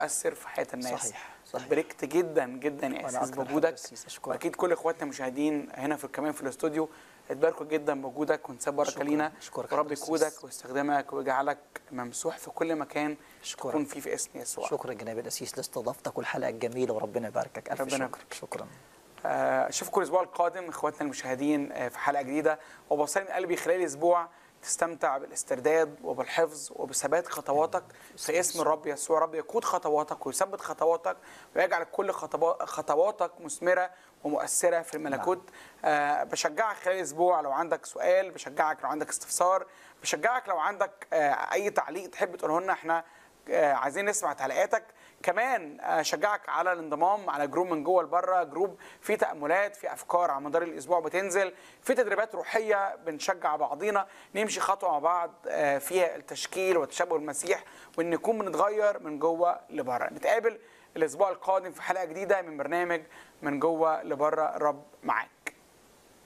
مؤثر في حياه الناس صحيح، صحيح. بركت جدا جدا يا وأنا اساس أكتر بوجودك حاجة أسيس، أشكرك. واكيد كل اخواتنا المشاهدين هنا في كمان في الاستوديو اتباركوا جدا بوجودك ونساب بركه شكراً، لينا أشكرك ورب حضرتك يقودك أسيس. ويستخدمك ويجعلك ممسوح في كل مكان أشكرك. تكون فيه في اسم يسوع شكرا جناب الاسيس لاستضافتك والحلقه الجميله وربنا يباركك الف ربنا شكر شكرا آه، اشوفكم الاسبوع القادم اخواتنا المشاهدين آه، في حلقه جديده وبصلي من قلبي خلال الاسبوع تستمتع بالاسترداد وبالحفظ وبثبات خطواتك في اسم الرب يسوع رب يقود خطواتك ويثبت خطواتك ويجعل كل خطوا- خطواتك مثمره ومؤثره في الملكوت آه، بشجعك خلال الاسبوع لو عندك سؤال بشجعك لو عندك استفسار بشجعك لو عندك آه، اي تعليق تحب تقوله لنا احنا آه، عايزين نسمع تعليقاتك كمان اشجعك على الانضمام على جروب من جوه لبره جروب فيه تاملات فيه افكار على مدار الاسبوع بتنزل في تدريبات روحيه بنشجع بعضينا نمشي خطوه مع بعض آه، فيها التشكيل وتشابه المسيح وان نكون بنتغير من جوه لبره نتقابل الاسبوع القادم في حلقه جديده من برنامج من جوه لبره الرب معاك